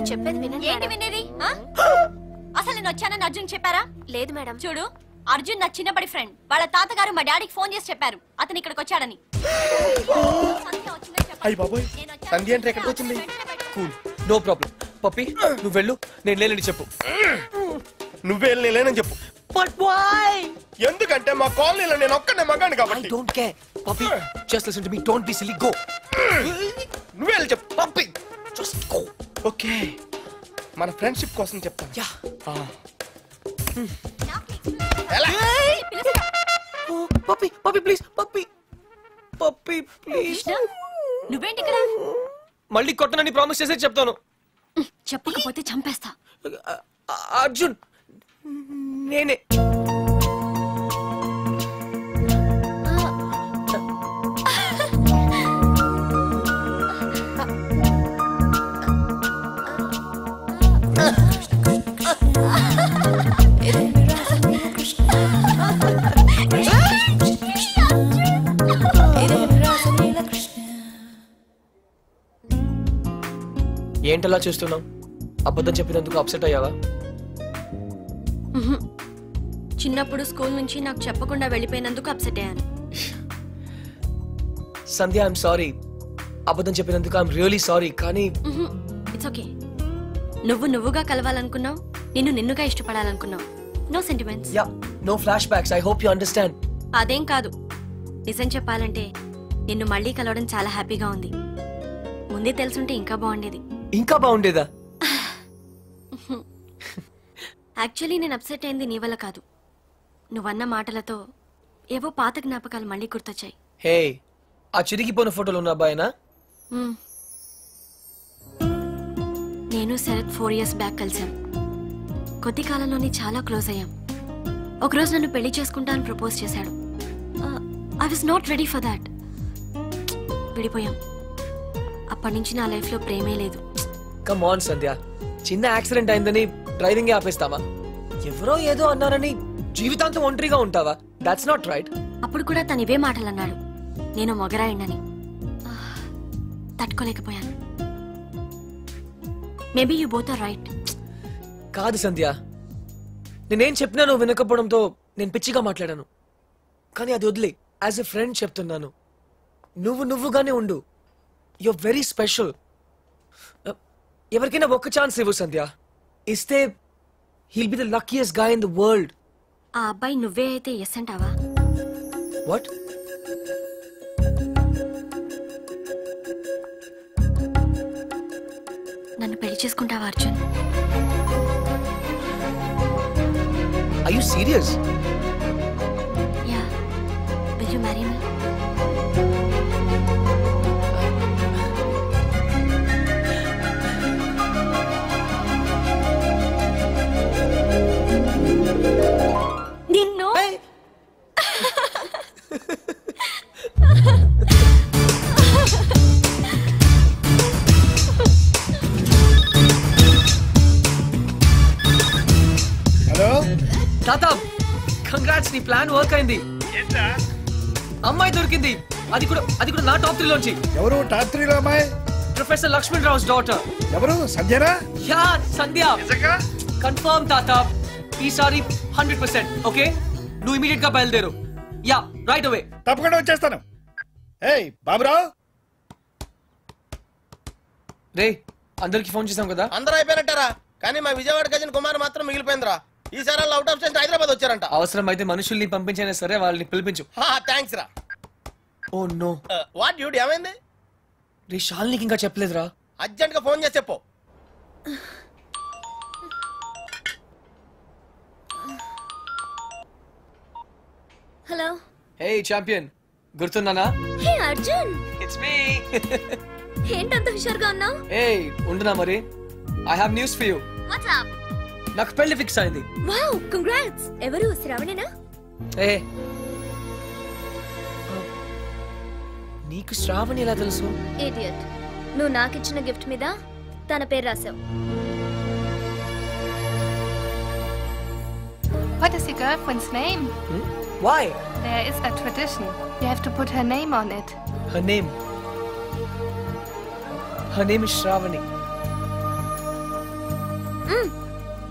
చెప్పేది వినండి ఏంటి మేడం. వినేది ఆ? అసలు నేను వచ్చానని అర్జున్ చెప్పారా లేదు మేడం చూడు అర్జున్ నా చిన్నప్పటి ఫ్రెండ్ వాళ్ళ తాతగారు మా డాడీకి ఫోన్ చేసి చెప్పారు అతను ఇక్కడికి వచ్చాడని సంధ్య వచ్చిందని చెప్పాలి. అయ్య బాబోయ్ నేను వచ్చాను. సంధ్య అంటే ఎక్కడికి వచ్చింది వెంటనే బయటకు కూల్ నో ప్రాబ్లం పప్పి నువ్వు వెళ్ళు నేను లేనని చెప్పు నువ్వే వెళ్ళి లేనని చెప్పు బట్ వై ఎందుకంటే మా కాలనీలో నేను ఒక్కనే మగాను ఐ కాబట్టి don't care Pappi just listen to me don't be silly go నువ్వే వెళ్ళి చెప్పు పప్పి జస్ట్ గో ఓకే మన ఫ్రెండ్షిప్ కోసం చెప్తాను యా ఆ. నాకు ఎలా? పిలుస్తా. పప్పి పప్పి ప్లీజ్ పప్పి పప్పి ప్లీజ్ కృష్ణ నువ్వేంటి ఇక్కడ మళ్ళీ కొట్టనని ప్రామిస్ చేసే చెప్తాను చెప్పకపోతే చంపేస్తా అ- అ- అర్జున్ నేనే ఏంటలా చూస్తున్నావు అబద్ధం చెప్పినందుకు అప్సెట్ అయ్యావా చిన్నప్పుడు స్కూల్ నుంచి నాకు చెప్పకుండా వెళ్ళిపోయినందుకు అప్సెట్ అయ్యాను సంధ్య ఐఎమ్ సారీ అబద్ధం చెప్పినందుకు ఐఎమ్ రియలీ సారీ కానీ ఇట్స్ ఓకే నువ్వు నువ్వుగా కలవాలనుకున్నావు నిన్ను నిన్నుగా ఇష్టపడాలనుకున్నావు no sentiments yeah no flashbacks I hope you understand అదేం కాదు నిజం చెప్పాలంటే నిన్ను మళ్ళీ కలవడం చాలా హ్యాపీగా ఉంది ముందే తెలుసుంటే ఇంకా బాగుండేది ఇంకా బాగుండేదా యాక్చువల్లీ నేను అప్సెట్ అయింది నీ వల్ల కాదు నువ్వన్న మాటలతో ఏవో పాత జ్ఞాపకాలు మళ్ళీ గుర్తొచ్చాయి హే ఆ చిరిగిపోయిన ఫోటోలు ఉన్న అబ్బాయినా మ్మ్. నేను శరత్ ఫోర్ ఇయర్స్ బ్యాక్ కలిశాం కొద్ది కాలంలోనే చాలా క్లోజ్ అయ్యాం ఒకరోజు నన్ను పెళ్లి చేసుకుంటా అని ప్రపోజ్ చేశాడు I was not ready for that విడిపోయాం అప్పటి నుంచి నా లైఫ్లో ప్రేమే లేదు కమ్ ఆన్ సంధ్య చిన్న యాక్సిడెంట్ అయిందని డ్రైవింగ్ ఆపేస్తావా ఎవరో ఏదో అన్నారని జీవితాంతం ఒంటరిగా ఉంటావా దాట్స్ నాట్ రైట్ అప్పుడు కూడా తను ఇవే మాటలు అన్నాడు నేను మొగరాయండని ఆ, తట్టుకోలేకపోయాను maybe you both are right కాదు సంధ్య నేనేం చెప్పినా నువ్వు వినకపోవడంతో నేను పిచ్చిగా మాట్లాడాను కానీ అది వదిలే యాజ్ ఎ ఫ్రెండ్ చెప్తున్నాను నువ్వు నువ్వుగానే ఉండు యు వెరీ స్పెషల్ ఎవరికైనా ఒక్క ఛాన్స్ ఇవ్వు సంధ్య ఇస్తే he'll be the luckiest guy in the world ఆ అబ్బాయి నువ్వే అయితే ఎస్ అంటావా వాట్ నన్ను పెళ్లి చేసుకుంటావా Arjun are you serious yeah will you marry me నిన్ను హలో తాత కంగ్రాట్స్ నీ ప్లాన్ వర్క్ అయింది అమ్మాయి దొరికింది అది కూడా అది కూడా నా టాప్ త్రీ లోంచి ఎవరు టాప్ త్రీలో అమ్మాయి ప్రొఫెసర్ లక్ష్మణ్ రావు డాటర్ ఎవరు సంధ్యనా యా సంధ్య కన్ఫర్మ్ తాత ఈసారి హండ్రెడ్ పర్సెంట్ ఓకే నువ్వు ఇమీడియట్ గా బయలుదేరు యా రైట్ అవే తప్పకుండా వచ్చేస్తాను ఏయ్ బాబురావు రే అందరికి ఫోన్ చేసాం కదా అందరూ అయిపోయినట్టారా కానీ మా విజయవాడ గజన్ కుమార్ మాత్రం మిగిలిపోయిందిరా ఈసారి వాళ్ళు అవుట్ ఆఫ్ స్టేషన్ హైదరాబాద్ వచ్చారంట అవసరం అయితే మనుషుల్ని పంపించైనా సరే వాళ్ళని పిలిపించు థ్యాంక్స్ రా ఓ నో వాట్ డ్యూటీ ఏమైంది రే షాల్నికి ఇంకా చెప్పలేదురా అర్జెంట్ గా ఫోన్ చేసి చెప్పు హలో హే ఛాంపియన్ గుర్తున్నానా హే అర్జున్ ఇట్స్ మీ ఏంటంత హుషారుగా ఉన్నావు ఏ ఉండునా మరి I have news for you what's up నాకు పెళ్లి ఫిక్స్ అయింది వావ్ కంగ్రాట్స్ ఎవరు శ్రావణేనా ఏ నీకు శ్రావణి ఎలా తెలుసు ఇడియట్ నువ్వు నాకిచ్చిన గిఫ్ట్ మీద తన పేరు రాసావు What is your girlfriend's name? Why There is a tradition. You have to put her name on it. Her name her name is Shravani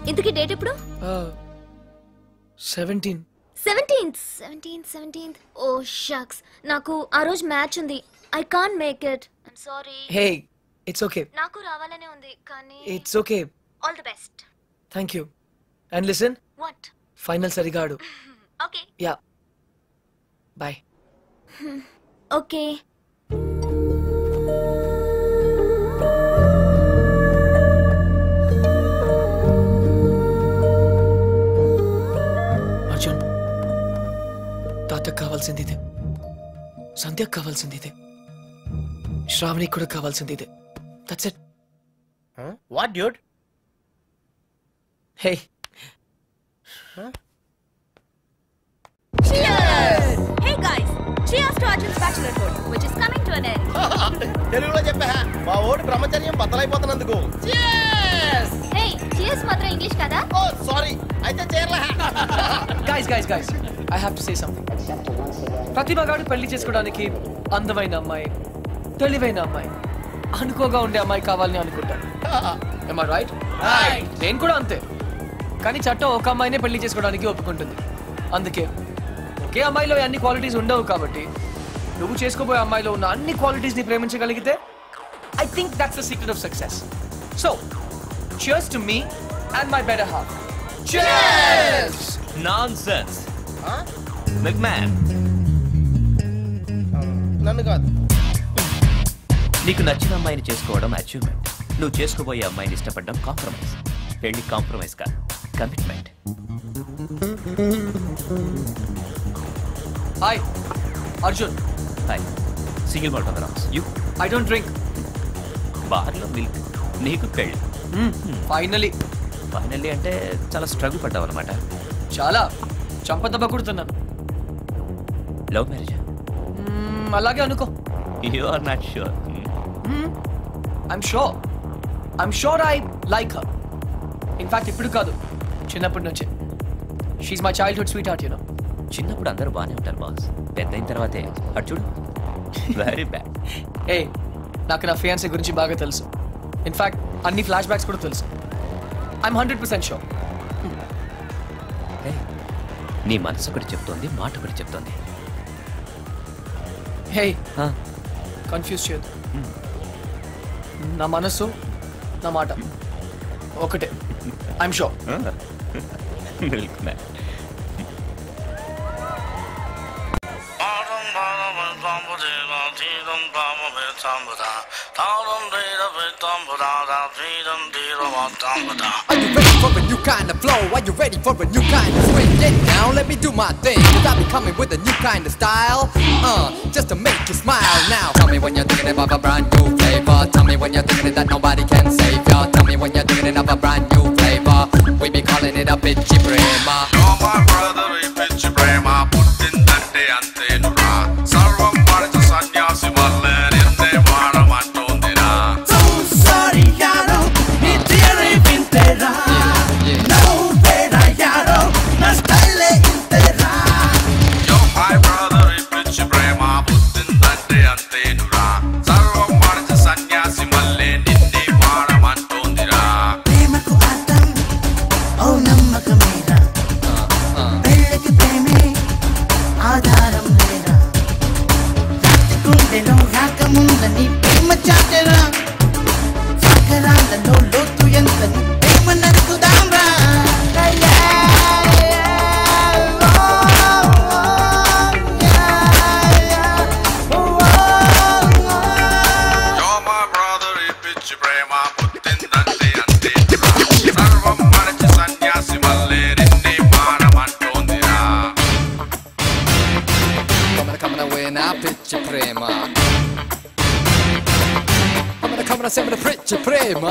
ఇంతకీ డేట్ ఎప్పుడు seventeen seventeenth seventeenth seventeenth oh shucks నాకు ఆ రోజు match ఉంది I can make it I'm sorry hey it's okay నాకు రావాలనే ఉంది కానీ it's okay all the best thank you and listen what final సరిగా ఆడు okay yeah bye okay Arjun తాతకు కావాల్సింది ఇదే సంధ్యకు కావాల్సింది ఇదే శ్రావణికి కూడా కావాల్సింది ఇదే that's it what dude hey Hey guys, cheers to Arjun's bachelorhood, which is coming to an end. తెలుగులో చెప్పా మా ఓడి బ్రహ్మచర్యం బద్దలైపోతున్నందుకు Hey, cheers మాత్రం ఇంగ్లీష్ కదా ఓ సారీ అయితే చేరలే guys guys guys I have to say something Pratibha garu పెళ్లి చేసుకోవడానికి అందమైన అమ్మాయి తెలివైన అమ్మాయి అనుకోగా ఉండే అమ్మాయి కావాలని అనుకుంటాడు రైట్ నేను కూడా అంతే కానీ చట్టం ఒక అమ్మాయినే పెళ్లి చేసుకోవడానికి ఒప్పుకుంటుంది అందుకే ఒకే అమ్మాయిలో అన్ని క్వాలిటీస్ ఉండవు కాబట్టి నువ్వు చేసుకోబోయే అమ్మాయిలో ఉన్న అన్ని క్వాలిటీస్ ని ప్రేమించగలిగితే I think that's the secret of success so cheers to me and my better half cheers nonsense milk man నన్ను కాదు నీకు నచ్చిన అమ్మాయిని చేసుకోవడం అచీవ్మెంట్ నువ్వు చేసుకోబోయే అమ్మాయిని ఇష్టపడడం కాంప్రమైజ్ పెళ్లి కాంప్రమైజ్ కాదు commitment hi Arjun hi single malt on rams you I don't drink బార్లో మిల్క్ నీకు పెళ్ళి ఫైనలీ ఫైనల్లీ అంటే చాలా స్ట్రగుల్ పడ్డావు అనమాట చాలా చంపదెబ్బ కొడుతున్నాను లవ్ మ్యారేజ్ మ్మ్, అలాగే అనుకో you are not sure I'm sure I'm sure I like her in fact ఇప్పుడు కాదు చిన్నప్పటి నుంచే she my childhood sweetheart you know చిన్నప్పుడు అందరూ బాగానే ఉంటారు బాస్ పెద్ద అయిన తర్వాతే అటు చూడు వెరీ బ్యాడ్ ఏ నాకు నా ఫియాన్సీ గురించి బాగా తెలుసు ఇన్ఫాక్ట్ అన్ని ఫ్లాష్ బ్యాక్స్ కూడా తెలుసు ఐఎమ్ హండ్రెడ్ పర్సెంట్ షోర్ నీ మనసు ఒకటి చెప్తోంది మాట ఒకటి చెప్తోంది హే ఆ, కన్ఫ్యూజ్ చేయొద్దు నా మనస్సు నా మాట ఒకటే I'm sure milk man Are you ready for a new kind of flow? Are you ready for a new kind of swing? Get down, let me do my thing. Cause I be coming with a new kind of style. Uh, just to make you smile now. Tell me when you're thinking of a brand new flavor. Tell me when you're thinking that nobody can save ya. Tell me when you're thinking of a brand new flavor. We be calling it a bitchy prema. మా brother ఈ పిచ్చి ప్రేమ పుట్టిందంటే అంతేనురా సర్వం మరచి సన్యాసి వల్లే నిన్నే వాడమంటోందిరా yo my brother ఈ పిచ్చి ప్రేమ పుట్టిందంటే అంతేనురా సర్వం మరచి సన్యాసి మళ్ళీ నిన్నే వాడమంటోందిరా ప్రేమకు అర్థం ఓ నమ్మకమేరా పెళ్ళకి ప్రేమే ఆధారం లేరా రాతి గుండెలో రాకముందని ప్రేమ చాటరా సాగరాలలో లోతు ఎంతని ప్రేమ నరుకుదాంరా యో మై బ్రదర్ ఈ పిచ్చి ప్రేమ పుట్టిందంటే అంతేనురా సర్వం మరచి సన్యాసి మళ్ళీ నిన్నే వాడమంటోందిరా Coming, coming away now, bitchy prema. Coming, coming, say me the bitchy prema.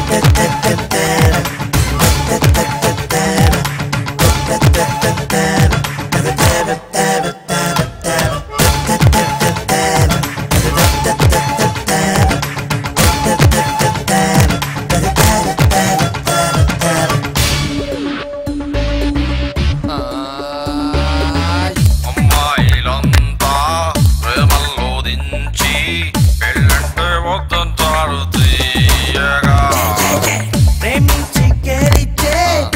Ah, అమ్మాయిలంతా ప్రేమల్లో దించి పెళ్ళంటే వద్దంటారు తీయగా ప్రేమించి గెలిచే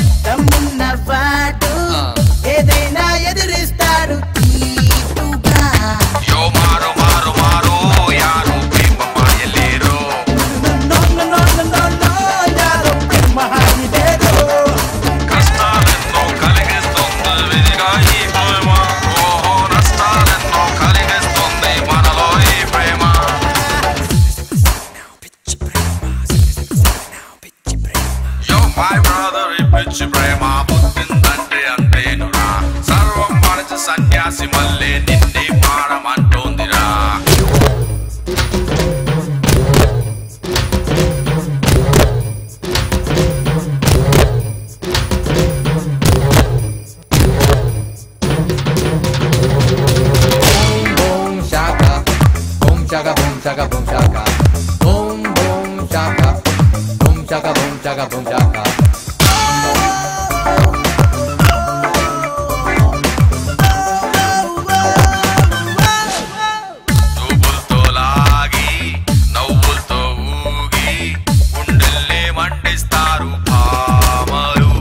పిచ్చి ప్రేమ పుట్టిందంటే అంతేనురా సర్వం మరచి సన్యాసి మళ్ళీ నిన్నే మారమంటోందిరా boom shaka, boom shaka, boom shaka, boom shaka, boom boom shaka, boom shaka, boom shaka, boom shaka. చూపులతో లాగి నవ్వులతో ఊగి గుండెల్ని మండిస్తారు భామలు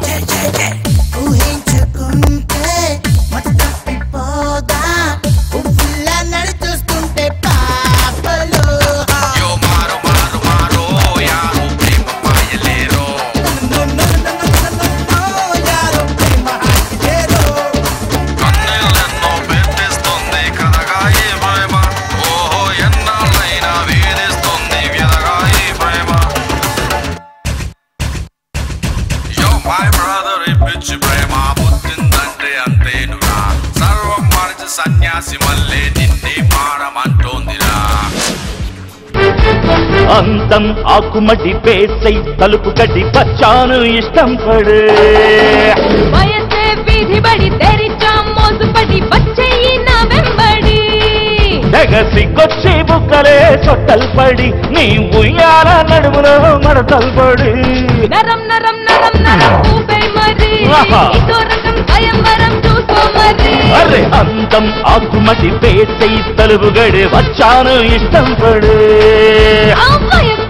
ఊహించుకుంటే మత తప్పిపోదా పువ్వుల్లా నడుచూస్తుంటే పాపలు యో మారు మారు మారో యారో ప్రేమ మాయలేరో యారో ప్రేమ హాకిదేరో కన్నెలెన్నో పెట్టిస్తుంది కథగా ఈ ప్రేమ ఓహో ఎన్నాళ్ళైనా వేధిస్తుంది వ్యధగా ఈ ప్రేమ యో మై బ్రదర్ ఈ పిచ్చి ప్రేమ పుట్టిందంటే అంతేనురా సర్వం మరిచి సన్యాసి మళ్ళీ నిన్నే మారమంటోందిరా అందం ఆకుమటి పేసై తలుపు గడ్డి పచ్చాను ఇష్టం పడే వయసే వీధి బడి తెరిచా మోసుపడి వచ్చేయి నా వెంబడి తెగసికొచ్చి బుక్కలే సొట్టలు పడి నీ ఉయ్యాల నడుములో మడతలు పడి నరం నరం నరం నరం ఊపే మరి ఆహా. ఇదో రకం స్వయంవరం చూసుకో మరి అరే అందం ఆకుమటి పేసై తలుపు గడి వచ్చాను ఇష్టం పడే ఆ వయసు